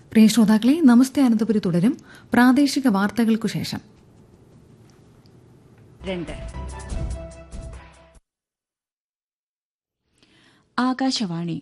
പ്രിയ ശ്രോതാക്കളെ നമസ്തേ അനന്തപുരി തുടരും പ്രാദേശിക വാർത്തകൾക്കു ശേഷം രണ്ട് ആകാശവാണി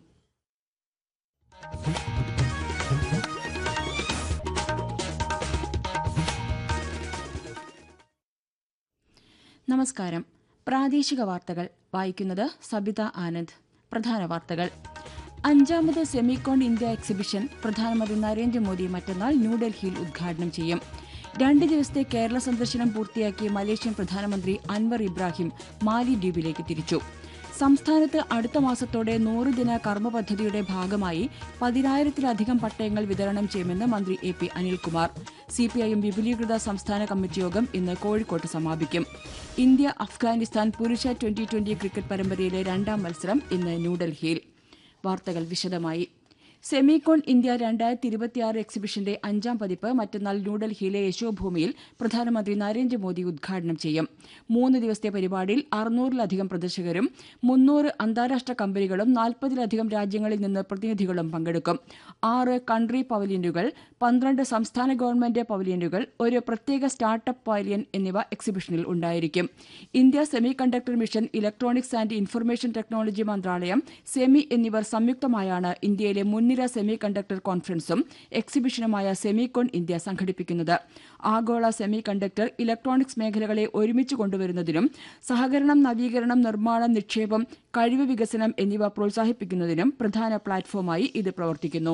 നമസ്കാരം പ്രാദേശിക വാർത്തകൾ വായിക്കുന്നത് സബിത ആനന്ദ് പ്രധാന വാർത്തകൾ അഞ്ചാമത് സെമികോൺ ഇന്ത്യ എക്സിബിഷൻ പ്രധാനമന്ത്രി നരേന്ദ്രമോദി മറ്റന്നാൾ ന്യൂഡൽഹിയിൽ ഉദ്ഘാടനം ചെയ്യും രണ്ട് ദിവസത്തെ കേരള സന്ദർശനം പൂർത്തിയാക്കിയ മലേഷ്യൻ പ്രധാനമന്ത്രി അൻവർ ഇബ്രാഹിം മാലി ദ്വീപിലേക്ക് തിരിച്ചു സംസ്ഥാനത്ത് അടുത്ത മാസത്തോടെ നൂറ് ദിന കർമ്മ പദ്ധതിയുടെ ഭാഗമായി പതിനായിരത്തിലധികം പട്ടയങ്ങൾ വിതരണം ചെയ്യുമെന്ന് മന്ത്രി എ പി അനിൽകുമാർ സിപിഐഎം വിപുലീകൃത സംസ്ഥാന കമ്മിറ്റി യോഗം ഇന്ന് കോഴിക്കോട്ട് സമാപിക്കും ഇന്ത്യ അഫ്ഗാനിസ്ഥാൻ പുരുഷ ട്വന്റി ട്വന്റി ക്രിക്കറ്റ് പരമ്പരയിലെ രണ്ടാം മത്സരം ഇന്ന് ന്യൂഡൽഹിയിൽ വാർത്തകൾ വിശദമായി സെമികോൺ ഇന്ത്യ രണ്ടായിരത്തി ഇരുപത്തിയാറ് എക്സിബിഷന്റെ അഞ്ചാം പതിപ്പ് മറ്റന്നാൾ ന്യൂഡൽഹിയിലെ യശോഭൂമിയിൽ പ്രധാനമന്ത്രി നരേന്ദ്രമോദി ഉദ്ഘാടനം ചെയ്യും മൂന്ന് ദിവസത്തെ പരിപാടിയിൽ അറുന്നൂറിലധികം പ്രദർശകരും മുന്നൂറ് അന്താരാഷ്ട്ര കമ്പനികളും നാൽപ്പതിലധികം രാജ്യങ്ങളിൽ നിന്ന് പ്രതിനിധികളും പങ്കെടുക്കും ആറ് കൺട്രി പവലിയനുകൾ പന്ത്രണ്ട് സംസ്ഥാന ഗവൺമെന്റ് പവലിയനുകൾ ഒരു പ്രത്യേക സ്റ്റാർട്ടപ്പ് പവലിയൻ എന്നിവ എക്സിബിഷനിൽ ഉണ്ടായിരിക്കും India semiconductor mission electronics and information technology മന്ത്രാലയം സെമി എന്നിവർ സംയുക്തമായാണ് ഇന്ത്യയിലെ മുൻനിര സെമി കണ്ടക്ടർ കോൺഫറൻസും എക്സിബിഷനുമായ സെമികോൺ ഇന്ത്യ സംഘടിപ്പിക്കുന്നത് ആഗോള സെമി കണ്ടക്ടർ ഇലക്ട്രോണിക്സ് മേഖലകളെ ഒരുമിച്ച് കൊണ്ടുവരുന്നതിനും സഹകരണം നവീകരണം നിർമ്മാണം നിക്ഷേപം കഴിവ് വികസനം എന്നിവ പ്രോത്സാഹിപ്പിക്കുന്നതിനും പ്രധാന പ്ലാറ്റ്ഫോമായി ഇത് പ്രവർത്തിക്കുന്നു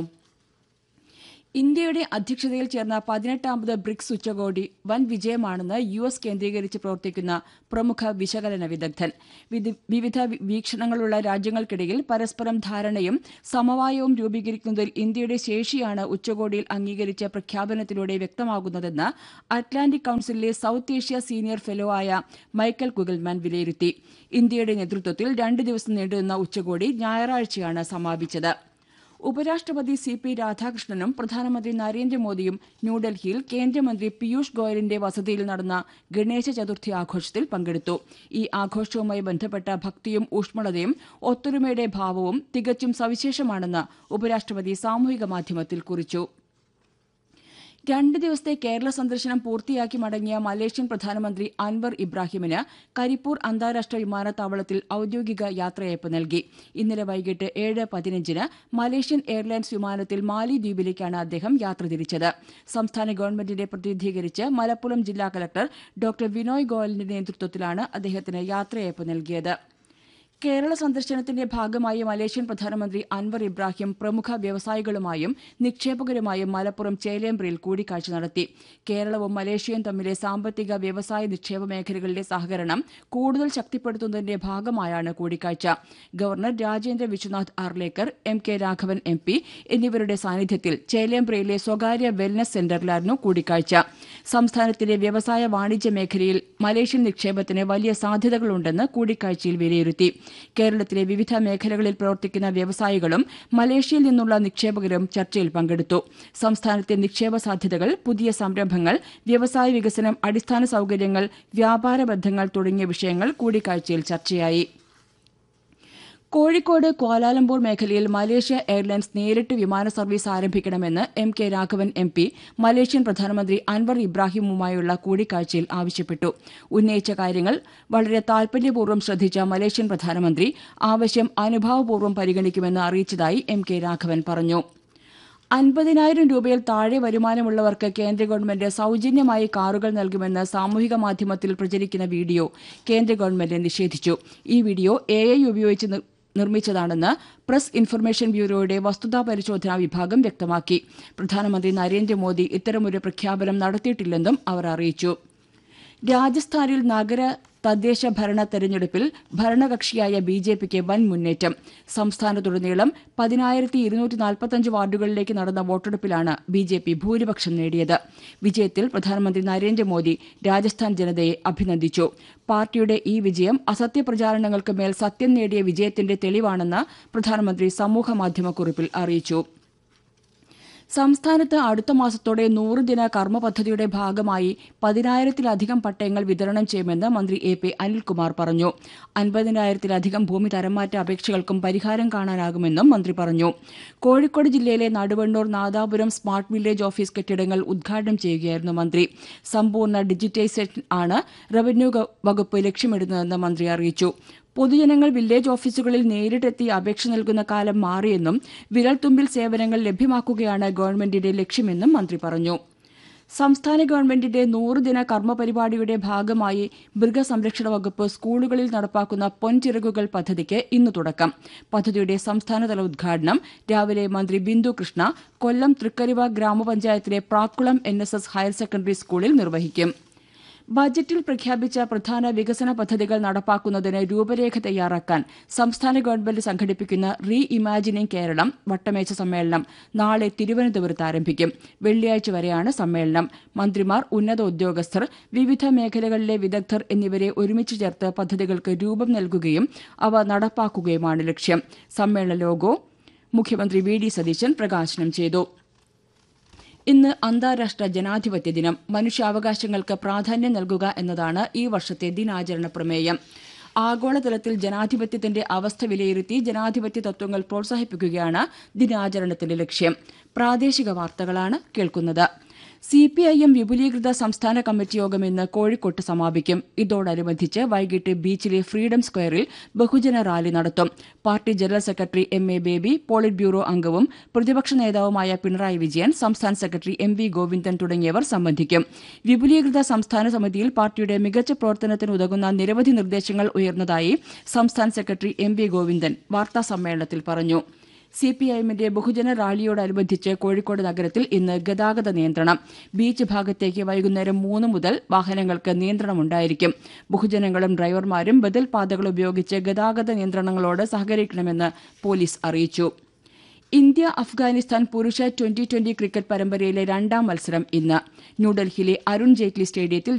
ഇന്ത്യയുടെ അധ്യക്ഷതയിൽ ചേർന്ന പതിനെട്ടാമത് ബ്രിക്സ് ഉച്ചകോടി വൻ വിജയമാണെന്ന് യു എസ് കേന്ദ്രീകരിച്ച് പ്രവർത്തിക്കുന്ന പ്രമുഖ വിശകലന വിദഗ്ധൻ വിധ- വിവിധ വി- വീക്ഷണങ്ങളുള്ള രാജ്യങ്ങൾക്കിടയിൽ പരസ്പരം ധാരണയും സമവായവും രൂപീകരിക്കുന്നതിൽ ഇന്ത്യയുടെ ശേഷിയാണ് ഉച്ചകോടിയിൽ അംഗീകരിച്ച പ്രഖ്യാപനത്തിലൂടെ വ്യക്തമാകുന്നതെന്ന് Atlantic council south Asia senior fellow ആയ മൈക്കൽ കുഗൽമാൻ വിലയിരുത്തി ഇന്ത്യയുടെ നേതൃത്വത്തിൽ രണ്ട് ദിവസം നീണ്ടുനിന്ന ഉച്ചകോടി ഞായറാഴ്ചയാണ് സമാപിച്ചത് ഉപരാഷ്ട്രപതി സി പി രാധാകൃഷ്ണനും പ്രധാനമന്ത്രി നരേന്ദ്രമോദിയും ന്യൂഡൽഹിയിൽ കേന്ദ്രമന്ത്രി പീയൂഷ് ഗോയലിന്റെ വസതിയിൽ നടന്ന ഗണേശ ചതുർത്ഥി ആഘോഷത്തിൽ പങ്കെടുത്തു ഈ ആഘോഷവുമായി ബന്ധപ്പെട്ട ഭക്തിയും ഊഷ്മളതയും ഒത്തൊരുമയുടെ ഭാവവും തികച്ചും സവിശേഷമാണെന്ന് ഉപരാഷ്ട്രപതി സാമൂഹിക മാധ്യമത്തിൽ കുറിച്ചു രണ്ട് ദിവസത്തെ കേരള സന്ദർശനം പൂർത്തിയാക്കി മടങ്ങിയ മലേഷ്യൻ പ്രധാനമന്ത്രി അൻവർ ഇബ്രാഹിമിന് കരിപ്പൂർ അന്താരാഷ്ട്ര വിമാനത്താവളത്തിൽ ഔദ്യോഗിക യാത്രയയപ്പ് നൽകി ഇന്നലെ വൈകിട്ട് ഏഴ് പതിനഞ്ചിന് മലേഷ്യൻ എയർലൈൻസ് വിമാനത്തിൽ മാലി ദ്വീപിലേക്കാണ് അദ്ദേഹം യാത്ര തിരിച്ചത് സംസ്ഥാന ഗവൺമെന്റിനെ പ്രതിനിധീകരിച്ച് മലപ്പുറം ജില്ലാ കലക്ടർ ഡോക്ടർ വിനോയ് ഗോയലിന്റെ നേതൃത്വത്തിലാണ് അദ്ദേഹത്തിന് യാത്രയയപ്പ് നൽകിയത് കേരള സന്ദർശനത്തിന്റെ ഭാഗമായി മലേഷ്യൻ പ്രധാനമന്ത്രി അൻവർ ഇബ്രാഹിം പ്രമുഖ വ്യവസായികളുമായും നിക്ഷേപകരുമായും മലപ്പുറം ചേലേമ്പ്രയിൽ കൂടിക്കാഴ്ച നടത്തി കേരളവും മലേഷ്യയും തമ്മിലെ സാമ്പത്തിക വ്യവസായ നിക്ഷേപ മേഖലകളിലെ സഹകരണം കൂടുതൽ ശക്തിപ്പെടുത്തുന്നതിന്റെ ഭാഗമായാണ് കൂടിക്കാഴ്ച governor Rajendra Vishwanath Arlekar M K Raghavan M P എന്നിവരുടെ സാന്നിധ്യത്തിൽ ചേലേമ്പ്രയിലെ സ്വകാര്യ വെൽനസ് സെന്ററിലായിരുന്നു കൂടിക്കാഴ്ച സംസ്ഥാനത്തിലെ വ്യവസായ വാണിജ്യ മേഖലയിൽ മലേഷ്യൻ നിക്ഷേപത്തിന് വലിയ സാധ്യതകളുണ്ടെന്ന് കൂടിക്കാഴ്ചയിൽ വിലയിരുത്തി കേരളത്തിലെ വിവിധ മേഖലകളിൽ പ്രവർത്തിക്കുന്ന വ്യവസായികളും മലേഷ്യയിൽ നിന്നുള്ള നിക്ഷേപകരും ചർച്ചയിൽ പങ്കെടുത്തു സംസ്ഥാനത്തെ നിക്ഷേപ സാധ്യതകൾ പുതിയ സംരംഭങ്ങൾ വ്യവസായ വികസനം അടിസ്ഥാന സൌകര്യങ്ങൾ വ്യാപാര ബന്ധങ്ങൾ തുടങ്ങിയ വിഷയങ്ങൾ കൂടിക്കാഴ്ചയിൽ ചർച്ചയായി കോഴിക്കോട് ക്വാലാലംപൂർ മേഖലയിൽ മലേഷ്യ എയർലൈൻസ് നേരിട്ട് വിമാന സർവീസ് ആരംഭിക്കണമെന്ന് M K Raghavan M P Malaysian പ്രധാനമന്ത്രി അൻവർ ഇബ്രാഹിമുമായുള്ള കൂടിക്കാഴ്ചയിൽ ആവശ്യപ്പെട്ടു ഉന്നയിച്ച കാര്യങ്ങൾ വളരെ താൽപര്യപൂർവ്വം ശ്രദ്ധിച്ച മലേഷ്യൻ പ്രധാനമന്ത്രി ആവശ്യം അനുഭാവപൂർവ്വം പരിഗണിക്കുമെന്ന് അറിയിച്ചതായി എം കെ രാഘവൻ പറഞ്ഞു അൻപതിനായിരം രൂപയിൽ താഴെ വരുമാനമുള്ളവർക്ക് കേന്ദ്ര ഗവൺമെന്റ് സൌജന്യമായി കാറുകൾ നൽകുമെന്ന് സാമൂഹിക മാധ്യമത്തിൽ പ്രചരിക്കുന്ന വീഡിയോ കേന്ദ്ര ഗവൺമെന്റ് നിഷേധിച്ചു ഈ വീഡിയോ എ ഐ ഉപയോഗിച്ച് നിർ- നിർമ്മിച്ചതാണെന്ന് പ്രസ് ഇൻഫർമേഷൻ ബ്യൂറോയുടെ വസ്തുതാ പരിശോധനാ വിഭാഗം വ്യക്തമാക്കി പ്രധാനമന്ത്രി നരേന്ദ്രമോദി ഇത്തരമൊരു പ്രഖ്യാപനം നടത്തിയിട്ടില്ലെന്നും അവർ അറിയിച്ചു രാജസ്ഥാനിൽ നഗര തദ്ദേശ ഭരണ തെരഞ്ഞെടുപ്പിൽ ഭരണകക്ഷിയായ ബി ജെ പിക്ക് വൻ മുന്നേറ്റം സംസ്ഥാനത്തുടനീളം പതിനായിരത്തി ഇരുന്നൂറ്റി നാൽപ്പത്തഞ്ച് വാർഡുകളിലേക്ക് നടന്ന വോട്ടെടുപ്പിലാണ് ബി ജെ പി ഭൂരിപക്ഷം നേടിയത് വിജയത്തിൽ പ്രധാനമന്ത്രി നരേന്ദ്രമോദി രാജസ്ഥാൻ ജനതയെ അഭിനന്ദിച്ചു പാർട്ടിയുടെ ഈ വിജയം അസത്യപ്രചാരണങ്ങൾക്ക് മേൽ സത്യം നേടിയ വിജയത്തിന്റെ തെളിവാണെന്ന് പ്രധാനമന്ത്രി സമൂഹമാധ്യമക്കുറിപ്പിൽ അറിയിച്ചു സംസ്ഥാനത്ത് അടുത്ത മാസത്തോടെ നൂറ് ദിന കർമ്മ പദ്ധതിയുടെ ഭാഗമായി പതിനായിരത്തിലധികം പട്ടയങ്ങൾ വിതരണം ചെയ്യുമെന്ന് മന്ത്രി എ പി അനിൽകുമാർ പറഞ്ഞു അൻപതിനായിരത്തിലധികം ഭൂമി തരംമാറ്റ അപേക്ഷകൾക്കും പരിഹാരം കാണാനാകുമെന്നും മന്ത്രി പറഞ്ഞു കോഴിക്കോട് ജില്ലയിലെ Naduvannur Nadapuram smart village office കെട്ടിടങ്ങൾ ഉദ്ഘാടനം ചെയ്യുകയായിരുന്നു മന്ത്രി സമ്പൂർണ്ണ ഡിജിറ്റൈസേഷൻ ആണ് റവന്യൂ വകുപ്പ് ലക്ഷ്യമിടുന്നതെന്ന് മന്ത്രി അറിയിച്ചു പൊതുജനങ്ങൾ വില്ലേജ് ഓഫീസുകളിൽ നേരിട്ടെത്തി അപേക്ഷ നൽകുന്ന കാലം മാറിയെന്നും വിരൽത്തുമ്പിൽ സേവനങ്ങൾ ലഭ്യമാക്കുകയാണ് ഗവൺമെന്റിന്റെ ലക്ഷ്യമെന്നും മന്ത്രി പറഞ്ഞു സംസ്ഥാന ഗവൺമെന്റിന്റെ നൂറുദിന കർമ്മ പരിപാടിയുടെ ഭാഗമായി മൃഗസംരക്ഷണ വകുപ്പ് സ്കൂളുകളിൽ നടപ്പാക്കുന്ന പൊൻചിറകുകൾ പദ്ധതിക്ക് ഇന്ന് തുടക്കം പദ്ധതിയുടെ സംസ്ഥാനതല ഉദ്ഘാടനം രാവിലെ മന്ത്രി ബിന്ദു കൃഷ്ണ കൊല്ലം തൃക്കരിവ ഗ്രാമപഞ്ചായത്തിലെ പ്രാക്കുളം എൻ ഹയർ സെക്കൻഡറി സ്കൂളിൽ നിർവഹിക്കും ബജറ്റിൽ പ്രഖ്യാപിച്ച പ്രധാന വികസന പദ്ധതികൾ നടപ്പാക്കുന്നതിന് രൂപരേഖ തയ്യാറാക്കാൻ സംസ്ഥാന ഗവൺമെന്റ് സംഘടിപ്പിക്കുന്ന റീ ഇമാജിനിംഗ് കേരളം വട്ടമേശ സമ്മേളനം നാളെ തിരുവനന്തപുരത്ത് ആരംഭിക്കും വെള്ളിയാഴ്ച വരെയാണ് സമ്മേളനം മന്ത്രിമാർ ഉന്നത ഉദ്യോഗസ്ഥർ വിവിധ മേഖലകളിലെ വിദഗ്ധർ എന്നിവരെ ഒരുമിച്ച് ചേർത്ത് പദ്ധതികൾക്ക് രൂപം നൽകുകയും അവ നടപ്പാക്കുകയുമാണ് ലക്ഷ്യം സമ്മേളന ലോഗോ മുഖ്യമന്ത്രി വി ഡി സതീശൻ പ്രകാശനം ചെയ്തു ഇന്ന് അന്താരാഷ്ട്ര ജനാധിപത്യ ദിനം മനുഷ്യാവകാശങ്ങൾക്ക് പ്രാധാന്യം നൽകുക എന്നതാണ് ഈ വർഷത്തെ ദിനാചരണ പ്രമേയം ആഗോളതലത്തിൽ ജനാധിപത്യത്തിന്റെ അവസ്ഥ വിലയിരുത്തി ജനാധിപത്യ തത്വങ്ങൾ പ്രോത്സാഹിപ്പിക്കുകയാണ് ദിനാചരണത്തിന്റെ ലക്ഷ്യം പ്രാദേശിക വാർത്തകളാണ് കേൾക്കുന്നത് സി പി ഐ എം വിപുലീകൃത സംസ്ഥാന കമ്മിറ്റി യോഗം ഇന്ന് കോഴിക്കോട്ട് സമാപിക്കും ഇതോടനുബന്ധിച്ച് വൈകിട്ട് ബീച്ചിലെ ഫ്രീഡം സ്ക്വയറിൽ ബഹുജന റാലി നടത്തും party general secretary M A Baby politburo അംഗവും പ്രതിപക്ഷ നേതാവുമായ പിണറായി വിജയൻ സംസ്ഥാന സെക്രട്ടറി എം വി ഗോവിന്ദൻ തുടങ്ങിയവർ സംബന്ധിക്കും വിപുലീകൃത സംസ്ഥാന സമിതിയിൽ പാർട്ടിയുടെ മികച്ച പ്രവർത്തനത്തിന് ഉതകുന്ന നിരവധി നിർദ്ദേശങ്ങൾ ഉയർന്നതായി സംസ്ഥാന സെക്രട്ടറി എം വി ഗോവിന്ദൻ വാർത്താസമ്മേളനത്തിൽ പറഞ്ഞു സി പി ഐഎമ്മിന്റെ ബഹുജന റാലിയോടനുബന്ധിച്ച് കോഴിക്കോട് നഗരത്തിൽ ഇന്ന് ഗതാഗത നിയന്ത്രണം ബീച്ച് ഭാഗത്തേക്ക് വൈകുന്നേരം മൂന്ന് മുതൽ വാഹനങ്ങൾക്ക് നിയന്ത്രണമുണ്ടായിരിക്കും ബഹുജനങ്ങളും ഡ്രൈവർമാരും ബദൽ പാതകൾ ഉപയോഗിച്ച് ഗതാഗത നിയന്ത്രണങ്ങളോട് സഹകരിക്കണമെന്ന് പോലീസ് അറിയിച്ചു ഇന്ത്യ അഫ്ഗാനിസ്ഥാൻ പുരുഷ ട്വന്റി ട്വന്റി ക്രിക്കറ്റ് പരമ്പരയിലെ രണ്ടാം മത്സരം ഇന്ന് ന്യൂഡൽഹിയിലെ അരുൺ ജെയ്റ്റ്ലി സ്റ്റേഡിയത്തിൽ